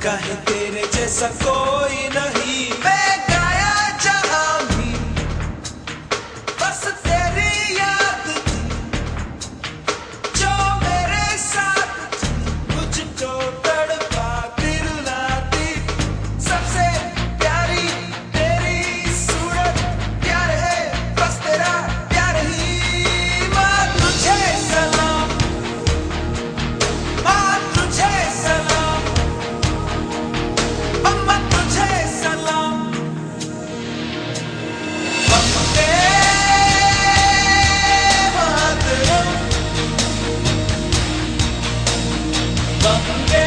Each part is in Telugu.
कहे तेरे जैसा कोई नहीं मैं गाया जहां भी बस तेरी याद थी जो मेरे साथ थी मुझको तड़पा दिलाती सबसे प्यारी तेरी सूरत प्यार है बस तेरा प्यार ही माँ तुझे सलाम माँ तुझे सलाम अम्मा तुझे सलाम वंदे मातरम वंदे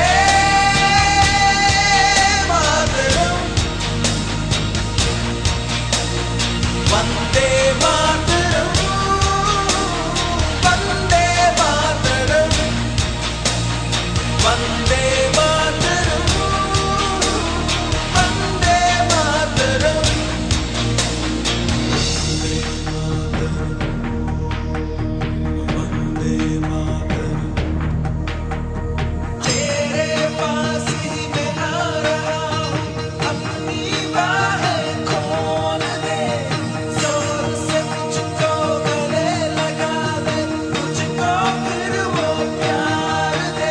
मातरम वंदे मातरम वंदे मातरम वंदे मातरम वंदे मातरम वंदे मातरम तेरे पास ही मैं आ रहा हूँ अपनी बाहें खोल दे जोर से मुझको गले लगा दे मुझको फिर वो प्यार दे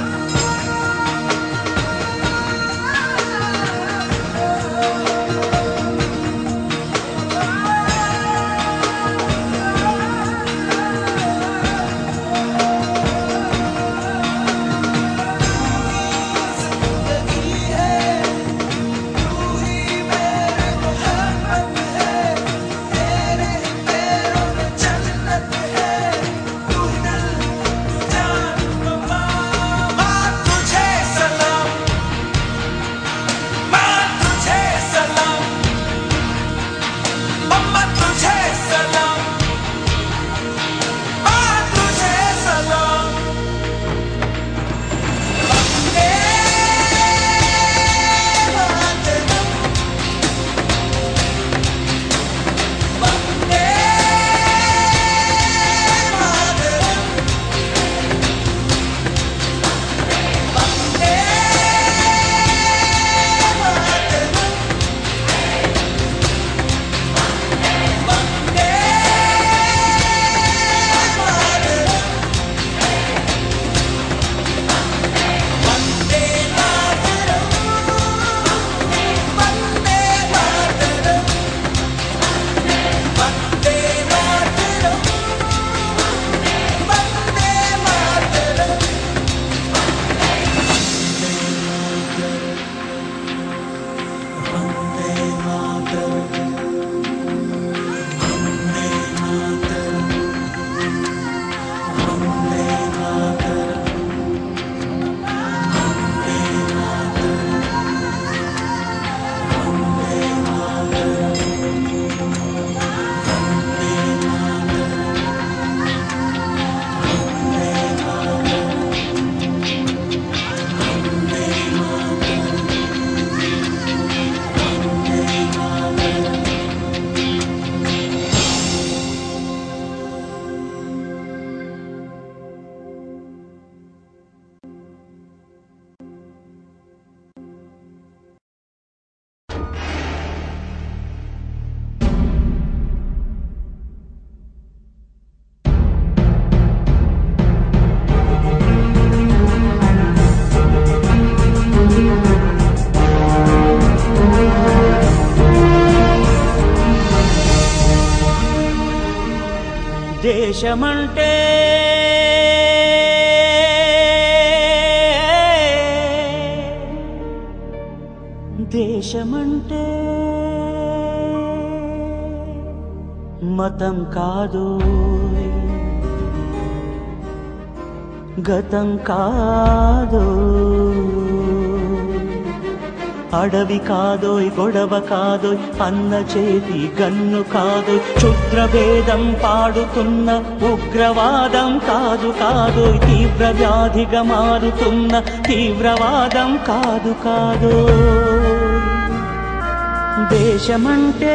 जिंदगी है तू ही मेरे मोहब्बत है तेरे ही पैरों में जन्नत है तू ही दिल तू जान माँ माँ तुझे सलाम माँ तुझे सलाम मम्मा तुझे सलाम माँ तुझे सलाम वंदे मातरम वंदे मातरम वंदे मातरम वंदे मातरम वंदे मातरम वंदे मातरम वंदे मातरम वंदे मातरम वंदे मातरम वंदे मातरम वंदे मातरम దేశమంటే దేశమంటే మతం కాదు గతం కాదు అడవి కాదోయ్ గొడవ కాదోయ్ అన్న చేతి గన్ను కాదోయ్ క్షుద్ర భేదం పాడుతున్న ఉగ్రవాదం కాదు కాదోయ్ తీవ్ర వ్యాధిగా మారుతున్న తీవ్రవాదం కాదు కాదు దేశమంటే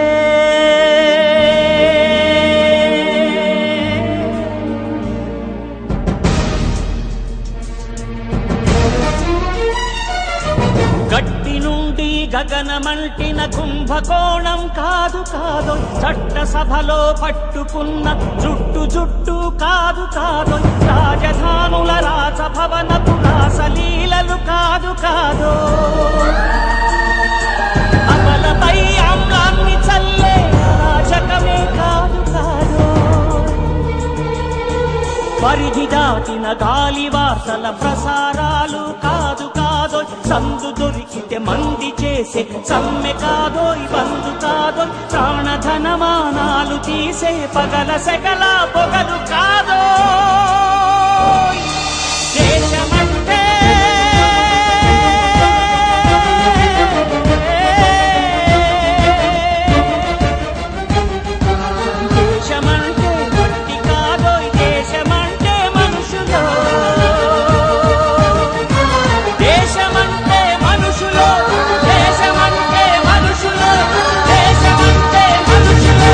గగనమంటిన కుంభకోణం కాదు కాదు చట్టసభలో పట్టుకున్న జుట్టు జుట్టు కాదు కాదు రాజధానుల రాజభవనపు రాసలీలలు కాదు కాదు అమలపై ఆమ్లాన్ని చల్లే రాజకమే కాదు కాదు పరిధి దాటిన గాలి వార్తల ప్రసారాలు కాదు కాదో సందు దొరికితే మంది చేసే సమ్మె కాదోయ్ బంధు కాదో ప్రాణధనమానాలు తీసే పగల సెగల పొగలు కాదో దేశమంటే దేశమంటే మట్టి కాదోయ్ దేశమంటే మనుషులు దేశమంటే మనుషులు దేశమంటే మనుషులు దేశమంటే మనుషులు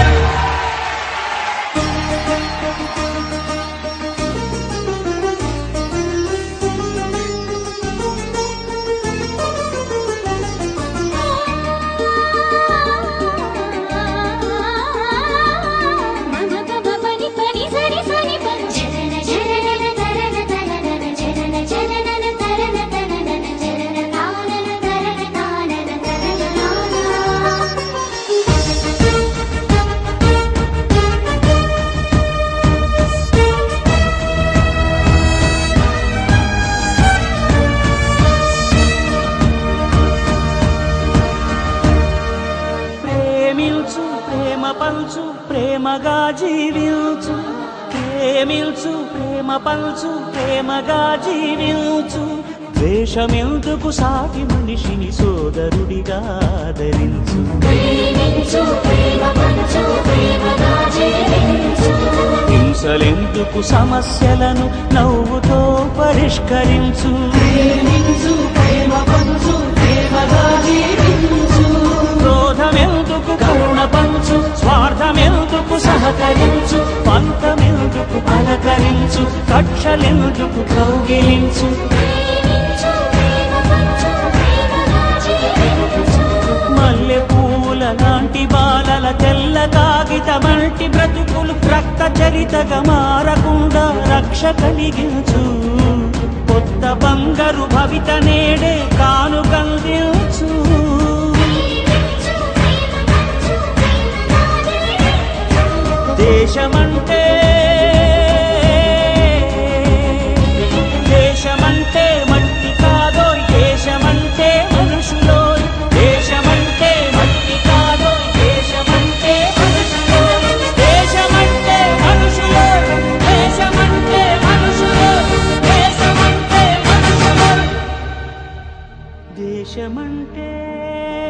ప్రేమించు ప్రేమ పంచు ప్రేమగా జీవించు ప్రేమించు ప్రేమ పంచు ప్రేమగా జీవించు ద్వేషమెందుకు సాటి మనిషిని సోదరుడిగా ఆదరించు హింసలెందుకు సమస్యలను నవ్వుతో పరిష్కరించు క్రోధమెందుకు కరుణ పంచు స్వార్థమెందుకు సహకరించు పంతమెందుకు పలకరించు కక్షలెందుకు కౌగిలించు మల్లె పూల లాంటి బాలల తెల్ల కాగితమంటి బ్రతుకులు రక్త చరితగా మారకుండా రక్ష కలిగించు కొత్త బంగారు భవిత నేడే కానుకందించు దేశమంటే దేశమంటే మట్టి కాదోయ్ దేశమంటే మనుషులోయ్ దేశమంటే మట్టి కాదోయ్ దేశమంటే మనుషులోయ్ దేశమంటే మనుషులోయ్ దేశమంటే మనుషులోయ్ దేశమంటే మనుషులోయ్ దేశమంటే